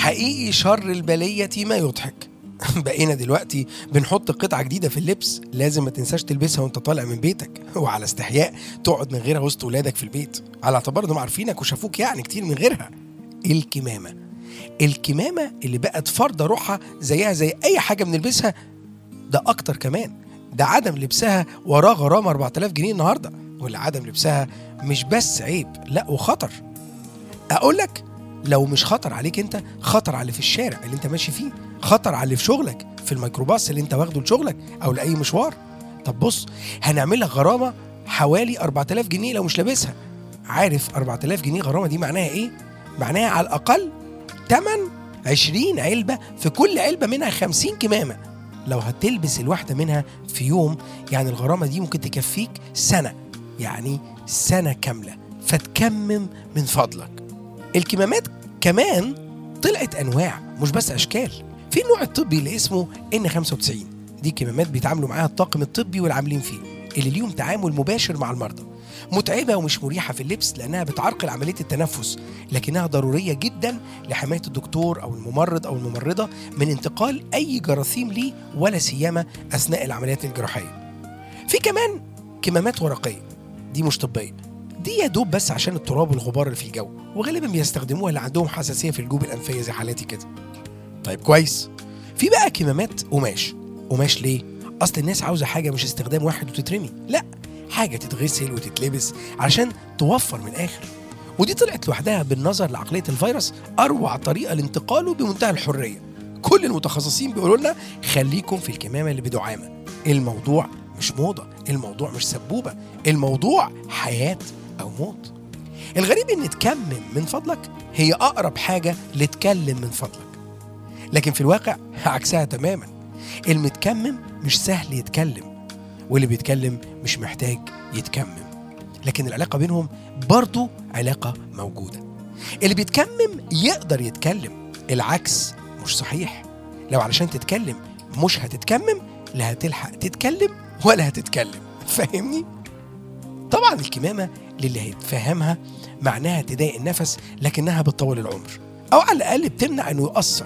حقيقي شر البلية ما يضحك بقينا دلوقتي بنحط قطعة جديدة في اللبس لازم ما تنساش تلبسها وانت طالع من بيتك وعلى استحياء تقعد من غيرها وسط ولادك في البيت على اعتبار انهم عارفينك وشافوك يعني كتير من غيرها الكمامة الكمامة اللي بقت فرضة روحها زيها زي أي حاجة بنلبسها ده أكتر كمان ده عدم لبسها وراه غرامة 4000 جنيه النهاردة واللي عدم لبسها مش بس عيب لا وخطر أقول لك لو مش خطر عليك انت خطر على اللي في الشارع اللي انت ماشي فيه خطر على اللي في شغلك في الميكروباص اللي انت واخده لشغلك او لاي مشوار طب بص هنعمل لك غرامه حوالي 4000 جنيه لو مش لابسها عارف 4000 جنيه غرامه دي معناها ايه معناها على الاقل 8 20 علبه في كل علبه منها 50 كمامه لو هتلبس الواحده منها في يوم يعني الغرامه دي ممكن تكفيك سنه يعني سنه كامله فتكمم من فضلك الكمامات كمان طلعت انواع مش بس اشكال في النوع الطبي اللي اسمه ان 95 دي كمامات بيتعاملوا معاها الطاقم الطبي والعاملين فيه اللي ليهم تعامل مباشر مع المرضى متعبه ومش مريحه في اللبس لانها بتعرقل عمليه التنفس لكنها ضروريه جدا لحمايه الدكتور او الممرض او الممرضه من انتقال اي جراثيم ليه ولا سيما اثناء العمليات الجراحيه في كمان كمامات ورقيه دي مش طبيه دي يا دوب بس عشان التراب والغبار اللي في الجو وغالبا بيستخدموها اللي عندهم حساسيه في الجيوب الانفيه زي حالاتي كده طيب كويس في بقى كمامات قماش قماش ليه اصل الناس عاوزه حاجه مش استخدام واحد وتترمي لا حاجه تتغسل وتتلبس علشان توفر من الاخر ودي طلعت لوحدها بالنظر لعقليه الفيروس اروع طريقه لانتقاله بمنتهى الحريه كل المتخصصين بيقولوا لنا خليكم في الكمامه اللي بدعامه الموضوع مش موضه الموضوع مش سبوبه الموضوع حياه او موت الغريب ان تكمم من فضلك هي اقرب حاجه لتكلم من فضلك لكن في الواقع عكسها تماما المتكمم مش سهل يتكلم واللي بيتكلم مش محتاج يتكمم لكن العلاقة بينهم برضو علاقة موجودة اللي بيتكمم يقدر يتكلم العكس مش صحيح لو علشان تتكلم مش هتتكمم لا هتلحق تتكلم ولا هتتكلم فاهمني؟ طبعا الكمامة للي هيتفهمها معناها تضايق النفس لكنها بتطول العمر أو على الأقل بتمنع إنه يأثر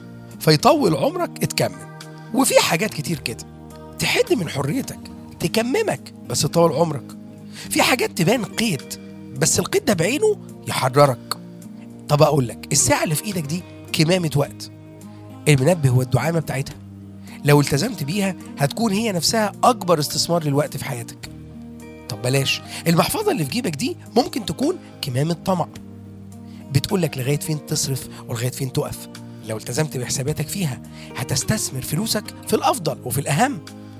فيطول عمرك اتكمم وفي حاجات كتير كده تحد من حريتك تكممك بس تطول عمرك في حاجات تبان قيد بس القيد ده بعينه يحررك طب اقول لك الساعه اللي في ايدك دي كمامه وقت المنبه والدعامه بتاعتها لو التزمت بيها هتكون هي نفسها اكبر استثمار للوقت في حياتك طب بلاش المحفظه اللي في جيبك دي ممكن تكون كمامه طمع بتقول لك لغايه فين تصرف ولغايه فين تقف لو التزمت بحساباتك فيها هتستثمر فلوسك في الافضل وفي الاهم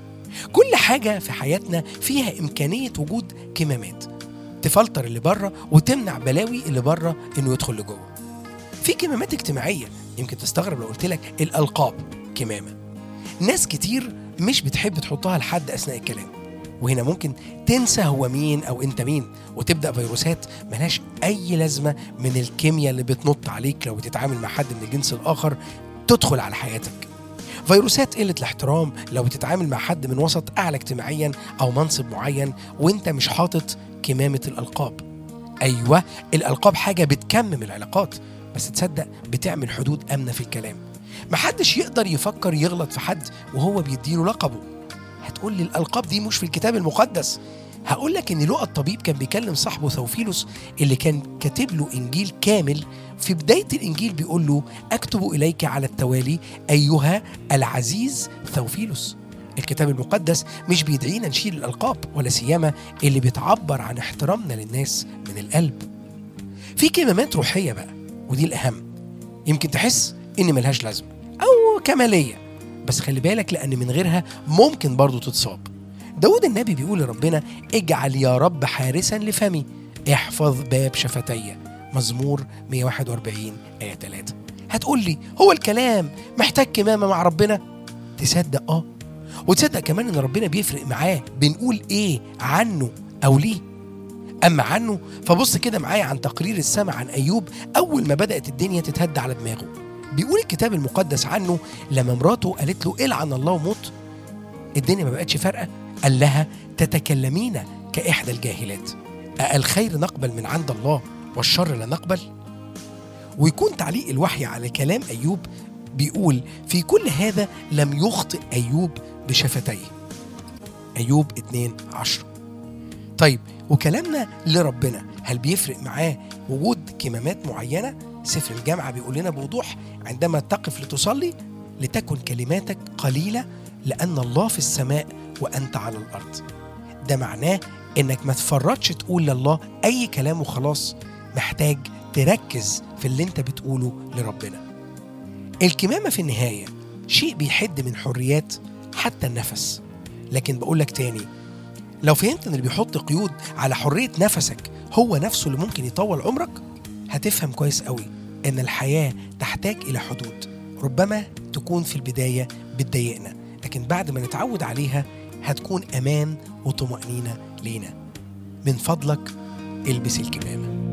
كل حاجه في حياتنا فيها امكانيه وجود كمامات تفلتر اللي بره وتمنع بلاوي اللي بره انه يدخل لجوه في كمامات اجتماعيه يمكن تستغرب لو قلت لك الالقاب كمامه ناس كتير مش بتحب تحطها لحد اثناء الكلام وهنا ممكن تنسى هو مين او انت مين وتبدا فيروسات ملهاش اي لازمه من الكيمياء اللي بتنط عليك لو بتتعامل مع حد من الجنس الاخر تدخل على حياتك فيروسات قلة الاحترام لو بتتعامل مع حد من وسط أعلى اجتماعيا أو منصب معين وأنت مش حاطط كمامة الألقاب أيوة الألقاب حاجة بتكمم العلاقات بس تصدق بتعمل حدود آمنة في الكلام محدش يقدر يفكر يغلط في حد وهو بيديله لقبه هتقول لي الألقاب دي مش في الكتاب المقدس هقول لك ان لقى الطبيب كان بيكلم صاحبه ثوفيلوس اللي كان كاتب له انجيل كامل في بدايه الانجيل بيقول له اكتب اليك على التوالي ايها العزيز ثوفيلوس الكتاب المقدس مش بيدعينا نشيل الالقاب ولا سيما اللي بتعبر عن احترامنا للناس من القلب في كمامات روحيه بقى ودي الاهم يمكن تحس ان ملهاش لازمه او كماليه بس خلي بالك لان من غيرها ممكن برضو تتصاب داود النبي بيقول لربنا اجعل يا رب حارسا لفمي احفظ باب شفتي مزمور 141 آية 3 هتقول لي هو الكلام محتاج كمامة مع ربنا تصدق اه وتصدق كمان ان ربنا بيفرق معاه بنقول ايه عنه او ليه اما عنه فبص كده معايا عن تقرير السماء عن ايوب اول ما بدات الدنيا تتهد على دماغه بيقول الكتاب المقدس عنه لما مراته قالت له العن الله وموت الدنيا ما بقتش فارقه قال لها تتكلمين كإحدى الجاهلات أالخير نقبل من عند الله والشر لا نقبل ويكون تعليق الوحي على كلام أيوب بيقول في كل هذا لم يخطئ أيوب بشفتيه أيوب 2 10 طيب وكلامنا لربنا هل بيفرق معاه وجود كمامات معينة؟ سفر الجامعة بيقول لنا بوضوح عندما تقف لتصلي لتكن كلماتك قليلة لأن الله في السماء وأنت على الأرض ده معناه إنك ما تفرطش تقول لله أي كلام وخلاص محتاج تركز في اللي انت بتقوله لربنا الكمامة في النهاية شيء بيحد من حريات حتى النفس لكن بقول لك تاني لو فهمت ان اللي بيحط قيود على حرية نفسك هو نفسه اللي ممكن يطول عمرك هتفهم كويس قوي ان الحياة تحتاج الى حدود ربما تكون في البداية بتضايقنا لكن بعد ما نتعود عليها هتكون امان وطمأنينة لينا من فضلك البس الكمامه